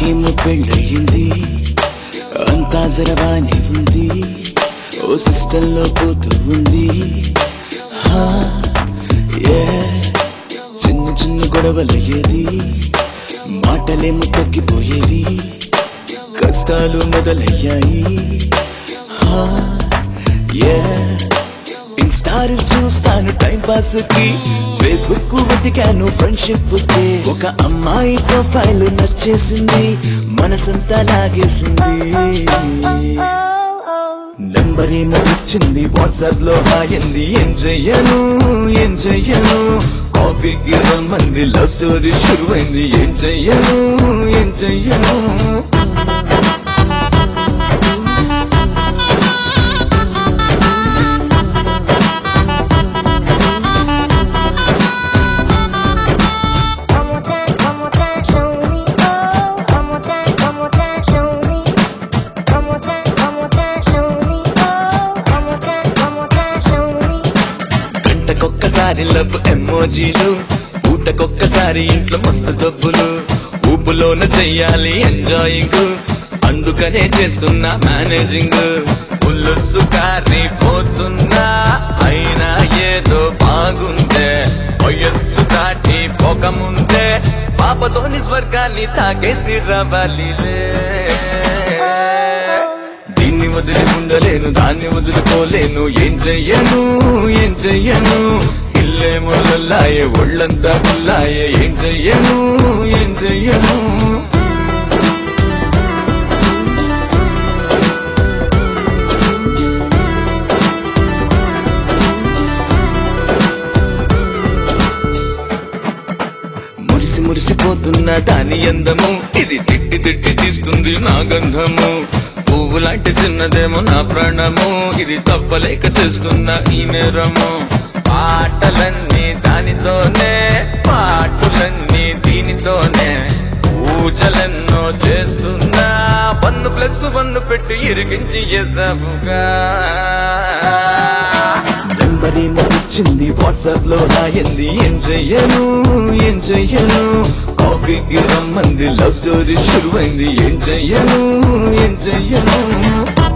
నాకేమో పెళ్ళయింది అంతా జరవాని ఉంది ఓ సిస్టంలో పోతూ ఉంది హా, yeah. చిన్న చిన్న గొడవలయ్యేది మాటలేమో తగ్గిపోయేవి కష్టాలు మొదలయ్యాయి హా, yeah. ఇన్స్టా రీల్స్ చూస్తాను టైం పాస్ కి ఫేస్బుక్ వెతికాను ఫ్రెండ్షిప్ కి ఒక అమ్మాయి ప్రొఫైల్ నచ్చేసింది మనసంతా లాగేసింది నెంబర్ ఏమో ఇచ్చింది వాట్సాప్ లో హాయింది ఏం చెయ్యను ఏం చెయ్యను కాఫీకి రమ్మంది లవ్ స్టోరీ షురువైంది ఏం చెయ్యను ఏం చెయ్యను One more time, one more time, show me. Oh, one more time, one more time, show me. One more time, one more time, show me. Oh, one more time, one more time, show me. గంటకొక్కసారి love ఎమోజీలు పూటకొక్కసారి ఇంట్లో మస్తు డబ్బులు ఊపులోన చెయ్యాలి enjoying అందుకనే చేస్తున్నా managing ఉల్లుసు పోతున్నా అయినా ఏదో బాగుందే వయస్సు దాటి పోకముందే పాపతోని స్వర్గాన్ని తాకేసి రావాలిలే దీన్ని వదిలి ఉండలేను దాన్ని వదులుకోలేను ఏం చెయ్యను ఏం చెయ్యను ఇల్లే మొదలాయే ఒళ్ళంతా ముల్లాయే ఏం చెయ్యను ఏం చెయ్యను మురిసి మురిసిపోతున్న దాని అందము ఇది తిట్టి తిట్టి తీస్తుంది నా గంధము పువ్వు లాంటి చిన్నదేమో నా ప్రాణము ఇది తప్పలేక తెస్తున్న ఈ నేరము పాటలన్నీ దానితోనే పాటలన్నీ దీనితోనే పూజలెన్నో చేస్తున్నా పన్ను ప్లస్ పన్ను పెట్టి ఇరికించి చేసావుగా నెంబర్ ఏమో ఇచ్చింది వాట్సాప్ లో రాయింది ఏం చెయ్యను ఏం చెయ్యను కాఫీకి రమ్మంది లవ్ స్టోరీ షురువైంది ఏం చెయ్యను ఏం చెయ్యను